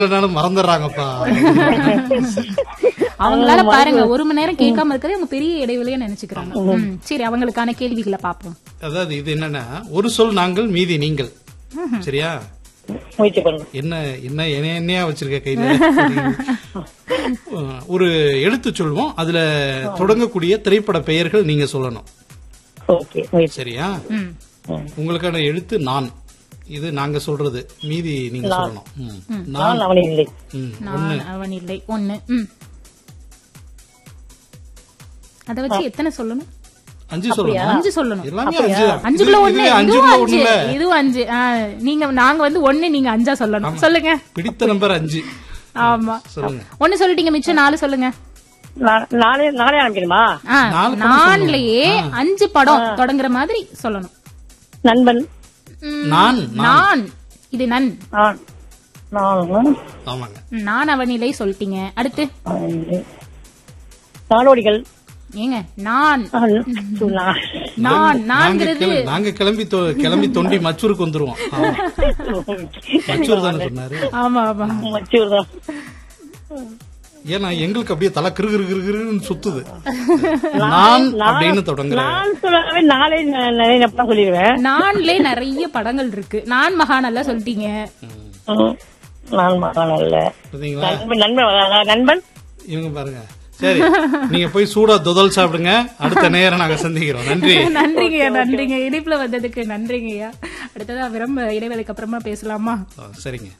இல்லைனாலும் மறந்துடுறாங்கப்பா அவங்களால பாருங்க ஒரு மணி நேரம் கேட்காம இருக்கதே அவங்க பெரிய இடைவெளியா நினைச்சுக்கிறாங்க ம், சரி அவங்களுக்கான கேள்விகளை பாப்போம் அதாவது இது என்னன்னா ஒரு சொல் நாங்கள் மீதி நீங்கள் சரியா முயற்சி பண்ணுங்க என்ன என்ன என்ன- என்னையா வச்சிருக்க கையில அஹ், ஒரு எழுத்து சொல்வோம் அதுல தொடங்கக்கூடிய திரைப்பட பெயர்கள் நீங்க சொல்லணும் ஓகே முயற்சி சரியா ம். ம். உங்களுக்கான எழுத்து நான் இது நாங்க சொல்றது மீதி நீங்க சொல்லணும் ம். நான் நான் அவனை இல்லை ம். நான் அவன் இல்லை ஒண்ணு ம். அத வச்சு எத்தனை சொல்லணும் அஞ்சு சொல்லணும் அஞ்சு சொல்லணும் எல்லாமே அஞ்சு தான். அஞ்சுக்குள்ள இது- ஒண்ணு இதுவே இதுவும் அஞ்சுக்குள்ள அஞ்சு ஒண்ணுல இதுவும் அஞ்சு ஆ, நீங்க நாங்க வந்து ஒண்ணு நீங்க அஞ்சா சொல்லணும் சொல்லுங்க பிடித்த நம்பர் அஞ்சு ஆமா சொல்லுங்க ஒண்ணு சொல்லிட்டீங்க மிச்சம் நாலு சொல்லுங்க நா- நாளே நாளே ஆரம்பிக்கணுமா ஆ, நாலு படம் நான்லயே அஞ்சு படம் தொடங்குற மாதிரி சொல்லணும் நண்பன் ம், நான் நான் இது நன் நான் நான் ஆமாங்க ம், நான் அவனிலை சொல்லிட்டீங்க அடுத்து ஐந்து. நாடோடிகள் ஏங்க நான் நான் நான் நான் நாங்க நான்ங்கிறது கிளம்பி- நாங்க கிளம்பி தொ- கிளம்பி தொண்டி மச்சூருக்கு வந்துருவோம் ஆமா. மச்சூர் தானே சொன்னாரு ஆமா ஆமா மச்சூர் தான் ஏன்னா எங்களுக்கு அப்படியே தலை கிரு கிரு கிரு கிருன்னு சுத்துது நான் அப்படின்னு தொடங்குற நான் சொல்லவே நாளே ந- நிறைய நப்பா சொல்லிடுவேன் நான்லே நிறைய படங்கள் இருக்கு நான் மகானல்ல சொல்லிட்டீங்க ம். நான் மகான் அல்ல பாத்தீங்களா நண்பன் நண்பன் வராதா? நண்பன் இவங்க பாருங்க சரி நீங்க போய் சூடா துதல் சாப்பிடுங்க அடுத்த நேரம் நாங்க சந்திக்கிறோம் நன்றி நன்றிங்கய்யா நன்றிங்க இனிப்புல வந்ததுக்கு நன்றிங்கய்யா அடுத்ததா விரும்ப இடைவேளைக்கு அப்புறமா பேசலாமா ஆ, சரிங்க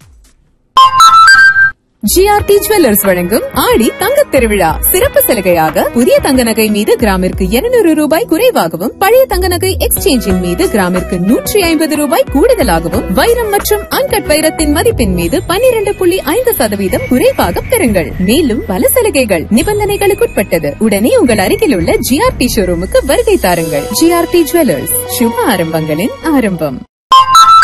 ஜிஆர்டி ஜுவல்லர்ஸ் வழங்கும் ஆடி தங்கத் திருவிழா சிறப்பு சலுகையாக புதிய தங்க நகை மீது கிராமிற்கு 200 ரூபாய் குறைவாகவும் பழைய தங்க நகை எக்ஸ்சேஞ்சின் மீது கிராமிற்கு நூற்றி ஐம்பது ரூபாய் கூடுதலாகவும் வைரம் மற்றும் அன்கட் வைரத்தின் மதிப்பின் மீது 12.5% புள்ளி ஐந்து சதவீதம் குறைவாக பெறுங்கள் மேலும் பல சலுகைகள் நிபந்தனைகளுக்குட்பட்டது உடனே உங்கள் அருகில் உள்ள ஜிஆர்டி ஷோரூமுக்கு வருகை தாருங்கள் ஜிஆர்டி ஜுவல்லர்ஸ் சுப ஆரம்பங்களின் ஆரம்பம்